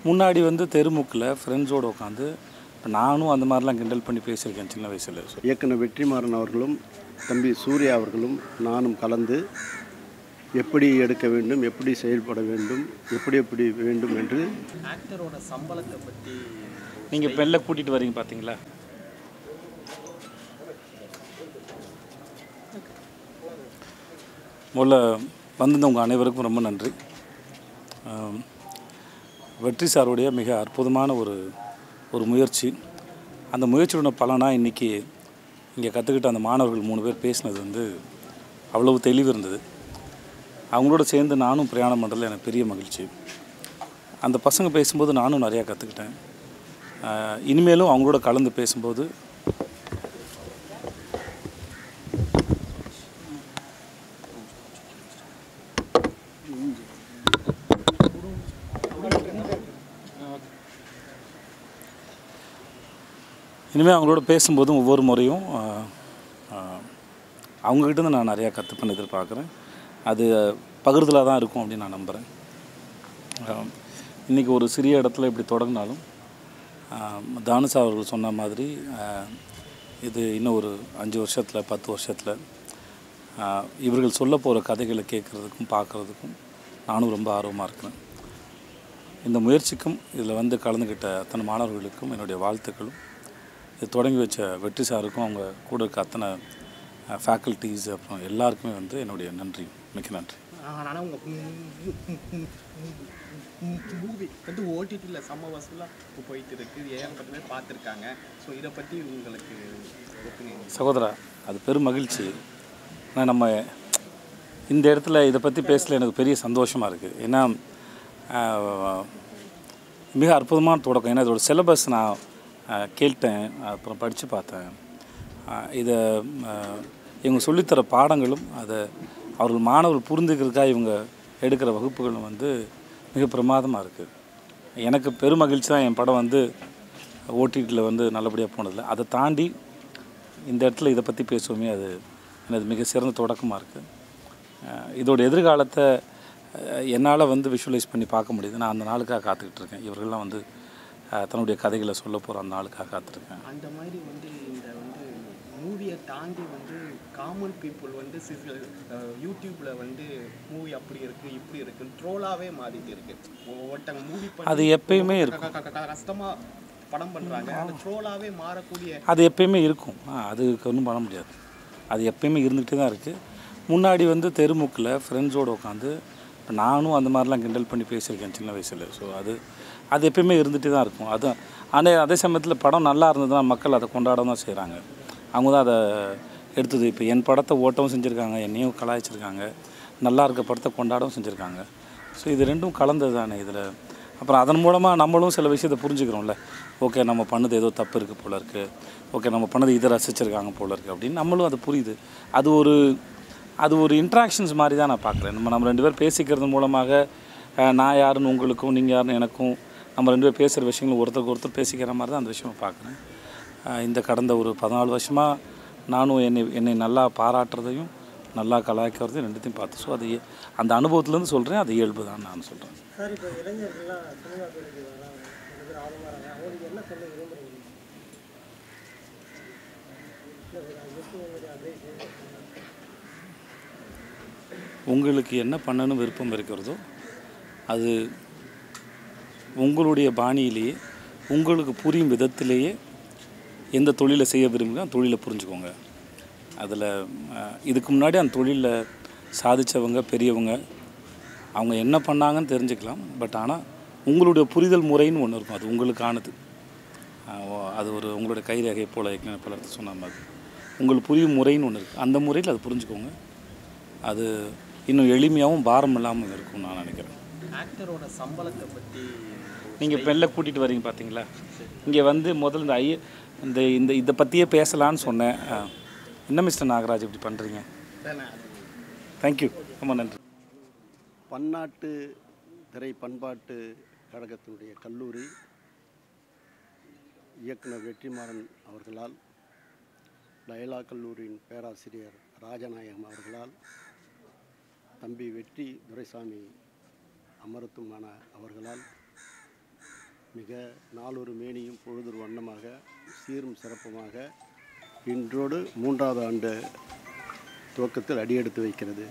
முன்னாடி வந்து தெருமுக்கில் ஃப்ரெண்ட்ஸோடு உட்காந்து நானும் அந்த மாதிரிலாம் கிண்டல் பண்ணி பேசியிருக்கேன் சின்ன வயசில் இயக்குனர் வெற்றிமாறன் அவர்களும் தம்பி சூர்யா அவர்களும் நானும் கலந்து எப்படி எடுக்க வேண்டும் எப்படி செயல்பட வேண்டும் எப்படி எப்படி வேண்டும் என்று ஆக்டரோட சம்பளத்தை பற்றி நீங்கள் பெல்ல கூட்டிகிட்டு வரீங்க பார்த்தீங்களா முதல்ல வந்திருந்தவங்க அனைவருக்கும் ரொம்ப நன்றி ஆம், வெற்றி சாருடைய மிக அற்புதமான ஒரு ஒரு முயற்சி அந்த முயற்சியோட பலனாக இன்றைக்கி இங்கே கற்றுக்கிட்ட அந்த மாணவர்கள் மூணு பேர் பேசினது வந்து அவ்வளவு தெளிவு இருந்தது அவங்களோட சேர்ந்து நானும் பிரயாணம் பண்ணுறதுல எனக்கு பெரிய மகிழ்ச்சி அந்த பசங்க பேசும்போது நானும் நிறையா கற்றுக்கிட்டேன் ஆஹ் இனிமேலும் அவங்களோட கலந்து பேசும்போது இனிமேல் அவங்களோட பேசும்போதும் ஒவ்வொரு முறையும் ஆஹ், ஆஹ், அவங்கக்கிட்ட இருந்து நான் நிறையா கற்றுப்பேன்னு எதிர்பார்க்குறேன் அது பகிர்தலாக தான் இருக்கும் அப்படின்னு நான் நம்புகிறேன் இன்றைக்கி ஒரு சிறிய இடத்துல இப்படி தொடங்கினாலும் ஆஹ், தானுசா அவர்கள் சொன்ன மாதிரி ஆஹ், இது இன்னும் ஒரு அஞ்சு வருஷத்தில் பத்து வருஷத்தில் இவர்கள் சொல்ல போகிற கதைகளை கேட்குறதுக்கும் பார்க்குறதுக்கும் நானும் ரொம்ப ஆர்வமாக இருக்கிறேன் இந்த முயற்சிக்கும் இதில் வந்து கலந்துக்கிட்ட அத்தனை மாணவர்களுக்கும் என்னுடைய வாழ்த்துக்களும் இது தொடங்கி வச்ச வெற்றி சாருக்கும் அவங்க கூட இருக்க அத்தனை ஃபேக்கல்ட்டிஸ் அப்புறம் எல்லாருக்குமே வந்து என்னுடைய நன்றி மிக்க நன்றி ஆனால் உங்கள் மூவி வந்து ஓடிடியில் செம்ம வசூலாக போயிட்டு இருக்கு ஏகப்பட்ட பேர் பார்த்துருக்காங்க ஸோ இதை பற்றி உங்களுக்கு ஒப்பீனியன் சகோதரா அது பெரும் மகிழ்ச்சி ஆனால் நம்ம இந்த இடத்துல இதை பற்றி பேசல எனக்கு பெரிய சந்தோஷமாக இருக்குது ஏன்னா ஆஹ், மிக அற்புதமான தொடக்கம் ஏன்னா இதோட சிலபஸ் நான் ஆஹ், கேட்டேன் அப்புறம் படித்து பார்த்தேன் ஆஹ், இதை ஆஹ், இவங்க சொல்லித்தர பாடங்களும் அதை அவர்கள் மாணவர்கள் புரிந்துக்கிறதுக்காக இவங்க எடுக்கிற வகுப்புகளும் வந்து மிக பிரமாதமாக இருக்குது எனக்கு பெரும் மகிழ்ச்சி தான் என் படம் வந்து ஓடிடியில் வந்து நல்லபடியாக போனதில்லை அதை தாண்டி இந்த இடத்துல இதை பற்றி பேசுவோமே அது எனது மிக சிறந்த தொடக்கமாக இருக்குது இதோட எதிர்காலத்தை என்னால் வந்து விஷுவலைஸ் பண்ணி பார்க்க முடியுது நான் அந்த நாளுக்காக காத்துக்கிட்டு இருக்கேன் இவர்கள்லாம் வந்து அஹ், தன்னுடைய கதைகளை சொல்ல போகிற அந்த நாளுக்காக காத்திருக்கேன் அந்த மாதிரி வந்து இந்த வந்து மூவியை தாண்டி வந்து காமன் பீப்புள் வந்து சில யூடியூப்பில் வந்து மூவி அப்படி இருக்குது இப்படி இருக்குன்னு ட்ரோலாகவே மாறிட்டு இருக்கு ஒ- ஒருத்தங்க மூவி அது எப்பயுமே இருக்கும் கஷ்டமாக படம் பண்ணுறாங்க அந்த ட்ரோலாகவே மாறக்கூடிய அது எப்பயுமே இருக்கும் ஆ, அதுக்கு ஒன்றும் பண்ண முடியாது அது எப்பயுமே இருந்துகிட்டே தான் இருக்குது முன்னாடி வந்து தெருமுக்கில் ஃப்ரெண்ட்ஸோடு உட்காந்து நானும் அந்த மாதிரிலாம் கிண்டல் பண்ணி பேசியிருக்கேன் சின்ன வயசில் ஸோ அது அது எப்பயுமே இருந்துகிட்டே தான் இருக்கும் அது ஆனால் அதே சமயத்தில் படம் நல்லா இருந்ததுன்னா மக்கள் அதை கொண்டாட தான் செய்கிறாங்க அவங்க தான் அதை எடுத்தது இப்போ என் படத்தை ஓட்டவும் செஞ்சுருக்காங்க என்னையும் கலாய்ச்சிருக்காங்க நல்லா இருக்க படத்தை கொண்டாடவும் செஞ்சுருக்காங்க ஸோ இது ரெண்டும் கலந்தது தானே இதில் அப்புறம் அதன் மூலமாக நம்மளும் சில விஷயத்தை புரிஞ்சுக்கிறோம்ல ஓகே நம்ம பண்ணது ஏதோ தப்பு இருக்குது போல இருக்குது ஓகே நம்ம பண்ணது இதை ரசிச்சிருக்காங்க போல இருக்குது அப்படின்னு நம்மளும் அது புரியுது அது ஒரு அது ஒரு இன்ட்ராக்ஷன்ஸ் மாதிரி தான் நான் பார்க்குறேன் நம்ம நம்ம ரெண்டு பேர் பேசிக்கிறது மூலமாக அஹ், நான் யாருன்னு உங்களுக்கும் நீங்கள் யாருன்னு எனக்கும் நம்ம ரெண்டு பேர் பேசுகிற விஷயங்கள் ஒருத்தருக்கு ஒருத்தர் பேசிக்கிற மாதிரி தான் அந்த விஷயமா பார்க்குறேன் அஹ், இந்த கடந்த ஒரு பதினாலு வருஷமாக நானும் என்னை என்னை நல்லா பாராட்டுறதையும் நல்லா கலாய்க்கிறதையும் ரெண்டுத்தையும் பார்த்து ஸோ அது இய- அந்த அனுபவத்துலேருந்து சொல்கிறேன் அது இயல்பு தான் நான் சொல்கிறேன் சார் இப்போ இளைஞர்கள்லாம் சினிமா துறைக்கு வராங்க ரெண்டு பேர் ஆர்வமாக இருக்காங்க அவங்களுக்கு என்ன சொல்ல விரும்புறீங்க இல்லை சார் அது எப்படி உங்களுடைய அட்வைஸ் உங்களுக்கு என்ன பண்ணணும் விருப்பம் இருக்கிறதோ அது உங்களுடைய பாணியிலேயே உங்களுக்கு புரியும் விதத்திலேயே எந்த தொழிலை செய்ய விரும்புங்க அந்த தொழிலை புரிஞ்சுக்கோங்க அதில் இதுக்கு முன்னாடி அந்த தொழிலில் சாதித்தவங்க பெரியவங்க அவங்க என்ன பண்ணாங்கன்னு தெரிஞ்சுக்கலாம் பட் ஆனால் உங்களுடைய புரிதல் முறைன்னு ஒன்று இருக்கும் அது உங்களுக்கானது ஆஹ் ஓ- அது ஒரு உங்களுடைய கைரேகை போல ஏற்கனவே பலர்த்து சொன்ன மாதிரி உங்களுக்கு புரியும் முறைன்னு ஒன்று இருக்குது அந்த முறையில் அதை புரிஞ்சுக்கோங்க அது இன்னும் எளிமையாகவும் பாரம் இல்லாமல் இருக்கும் நான் நினைக்கிறேன் ஆக்டரோட சம்பளத்தை பற்றி நீங்கள் பெல்ல கூட்டிகிட்டு வரீங்க பார்த்தீங்களா இங்கே வந்து முதல்ல இந்த ஐய இந்த இந்த இதை பற்றியே பேசலான்னு சொன்னேன் ஆ. என்ன மிஸ்டர் நாகராஜ் இப்படி பண்ணுறீங்க தேங்க்யூ ரொம்ப நன்றி பன்னாட்டு திரை பண்பாட்டு கழகத்தினுடைய கல்லூரி இயக்குனர் வெற்றிமாறன் அவர்களால் லயலா கல்லூரியின் பேராசிரியர் ராஜநாயகம் அவர்களால் தம்பி வெற்றி துரைசாமி அமரத்துமான அவர்களால் மிக நாளொரு மேனியும் பொழுதொரு வண்ணமாக சீரும் சிறப்புமாக இன்றோடு மூன்றாவது ஆண்டு துவக்கத்தில் அடியெடுத்து வைக்கிறது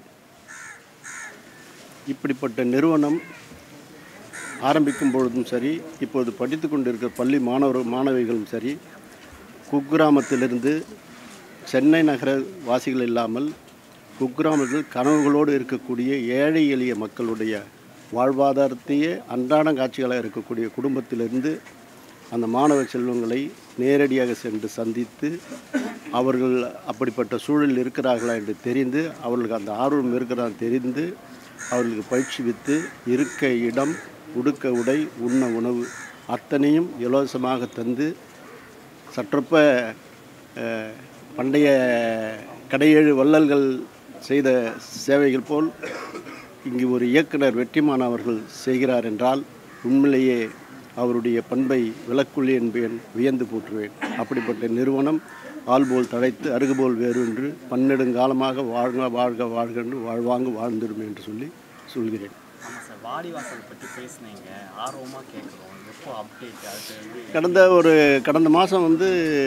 இப்படிப்பட்ட நிறுவனம் ஆரம்பிக்கும் பொழுதும் சரி இப்போது படித்து கொண்டிருக்கிற பள்ளி மாணவர் மாணவிகளும் சரி குக்கிராமத்திலிருந்து சென்னை நகர வாசிகள் இல்லாமல் குக்கிராமத்தில் கனவுகளோடு இருக்கக்கூடிய ஏழை எளிய மக்களுடைய வாழ்வாதாரத்தையே அன்றாட காட்சிகளாக இருக்கக்கூடிய குடும்பத்திலிருந்து அந்த மாணவ செல்வங்களை நேரடியாக சென்று சந்தித்து அவர்கள் அப்படிப்பட்ட சூழலில் இருக்கிறார்களா என்று தெரிந்து அவர்களுக்கு அந்த ஆர்வம் இருக்கிறதா தெரிந்து அவர்களுக்கு பயிற்சிவித்து இருக்க இடம் உடுக்க உடை உண்ண உணவு அத்தனையும் இலவசமாக தந்து சற்றொப்ப அஹ், பண்டைய கடையேழு வள்ளல்கள் செய்த சேவைகள் போல் இங்கு ஒரு இயக்குனர் வெற்றிமான் அவர்கள் செய்கிறார் என்றால் உண்மையிலேயே அவருடைய பண்பை விளக்குள்ளே என்பேன் வியந்து போற்றுவேன் அப்படிப்பட்ட நிறுவனம் ஆள்போல் தழைத்து அருகுபோல் வேறு என்று பன்னெடுங்காலமாக வாழ்க வாழ்க வாழ்க என்று வாழ்வாங்கு வாழ்ந்திடும் என்று சொல்லி சொல்கிறேன் ஆமாம் சார் வாடிவாசல் பற்றி பேசுனீங்க ஆர்வமாக கேட்குறோம் எப்போ அப்டேட் அது வந்து கடந்த ஒரு கடந்த மாதம் வந்து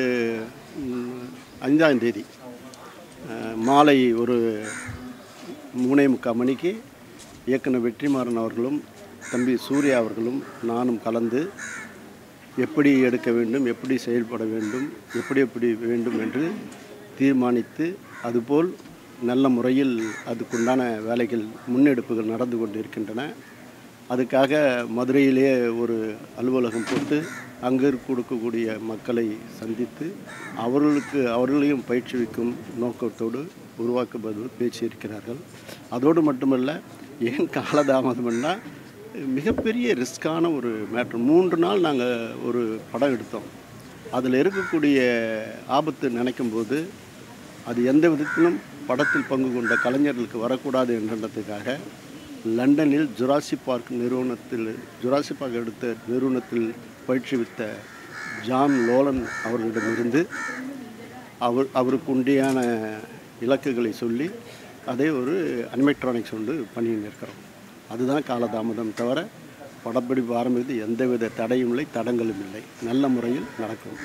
ம், அஞ்சாம் தேதி அஹ், மாலை ஒரு மூணே முக்கால் மணிக்கு இயக்குனர் வெற்றிமாறன் அவர்களும் தம்பி சூர்யா அவர்களும் நானும் கலந்து எப்படி எடுக்க வேண்டும் எப்படி செயல்பட வேண்டும் எப்படி எப்படி வேண்டும் என்று தீர்மானித்து அதுபோல் நல்ல முறையில் அதுக்குண்டான வேலைகள் முன்னெடுப்புகள் நடந்து கொண்டிருக்கின்றன அதுக்காக மதுரையிலே ஒரு அலுவலகம் போட்டு அங்கே கொடுக்கக்கூடிய மக்களை சந்தித்து அவர்களுக்கு அவர்களையும் பயிற்றுவிக்கும் நோக்கத்தோடு உருவாக்குவது பேசியிருக்கிறார்கள் அதோடு மட்டுமல்ல ஏன் காலதாமதம்னா மிகப்பெரிய ரிஸ்கான ஒரு மேட்ரு மூன்று நாள் நாங்கள் ஒரு படம் எடுத்தோம் அதில் இருக்கக்கூடிய ஆபத்து நினைக்கும்போது அது எந்த விதத்திலும் படத்தில் பங்கு கொண்ட கலைஞர்களுக்கு வரக்கூடாது என்றதுக்காக லண்டனில் ஜுராசி பார்க் நிறுவனத்தில் ஜுராசி பார்க் எடுத்த நிறுவனத்தில் பயிற்றுவித்த ஜான் லோலன் அவர்களிடமிருந்து அவர் அவருக்கு உண்டியான இலக்குகளை சொல்லி அதை ஒரு அனிமெட்ரானிக்ஸ் கொண்டு பண்ணின்னு இருக்கிறோம் அதுதான் காலதாமதம் தவிர படப்பிடிப்பு ஆரம்பித்து எந்தவித தடையும் இல்லை தடங்களும் இல்லை நல்ல முறையில் நடக்கும்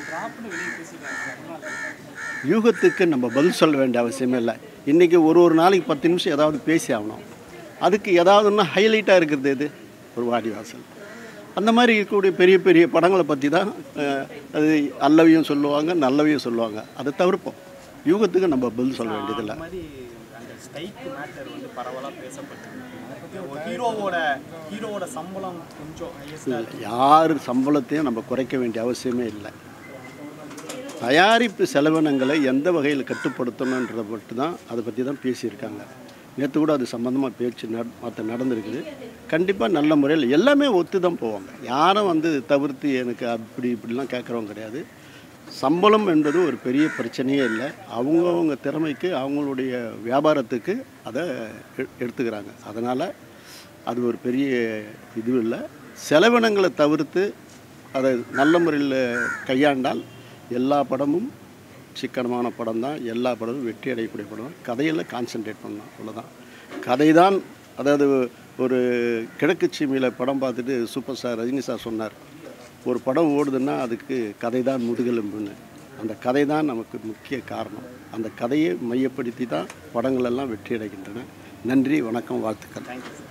யூகத்துக்கு நம்ம பதில் சொல்ல வேண்டிய அவசியமே இல்லை இன்றைக்கி ஒரு ஒரு நாளைக்கு பத்து நிமிஷம் ஏதாவது பேசி ஆகணும் அதுக்கு ஏதாவது இன்னும் ஹைலைட்டாக இருக்கிறது எது ஒரு வாடிவாசல் அந்த மாதிரி இருக்கக்கூடிய பெரிய பெரிய படங்களை பற்றி தான் அஹ், அது அல்லவையும் சொல்லுவாங்க நல்லவையும் சொல்லுவாங்க அதை தவிர்ப்போம் யூகத்துக்கு நம்ம பதில் சொல்ல வேண்டியதில்லை அந்த மாதிரி அந்த ஸ்ட்ரைக் மேட்டர் வந்து பரவலாக பேசப்பட்டிருக்கு ஒரு ஹீரோவோட ஹீரோவோட சம்பளம் கொஞ்சம் ஹையஸ்டாக யார் சம்பளத்தையும் நம்ம குறைக்க வேண்டிய அவசியமே இல்லை தயாரிப்பு செலவினங்களை எந்த வகையில் கட்டுப்படுத்தணுன்றதை மட்டும் தான் அதை பற்றி தான் பேசியிருக்காங்க நேற்று கூட அது சம்மந்தமாக பேச்சு நட மற்ற நடந்திருக்குது கண்டிப்பாக நல்ல முறையில் எல்லாமே ஒத்து தான் போவாங்க யாரும் வந்து தவிர்த்து எனக்கு அப்படி இப்படிலாம் கேட்குறவங்க கிடையாது சம்பளம் என்பது ஒரு பெரிய பிரச்சனையே இல்லை அவங்கவுங்க திறமைக்கு அவங்களுடைய வியாபாரத்துக்கு அதை எ- எடுத்துக்கிறாங்க அதனால் அது ஒரு பெரிய இது இல்லை செலவினங்களை தவிர்த்து அதை நல்ல முறையில் கையாண்டால் எல்லா படமும் சிக்கனமான படம் தான் எல்லா படமும் வெற்றி அடையக்கூடிய படம் தான் கதையில் கான்சென்ட்ரேட் பண்ணலாம் அவ்வளோதான் கதை தான் அதாவது ஒரு கிழக்கு சீமையில் படம் பார்த்துட்டு சூப்பர் ஸ்டார் ரஜினி சார் சொன்னார் ஒரு படம் ஓடுதுன்னா அதுக்கு கதை தான் முதுகெலும்புன்னு அந்த கதை தான் நமக்கு முக்கிய காரணம் அந்த கதையை மையப்படுத்தி தான் படங்கள் எல்லாம் வெற்றி அடைகின்றன நன்றி வணக்கம் வாழ்த்துக்கள் தேங்க்யூ சார்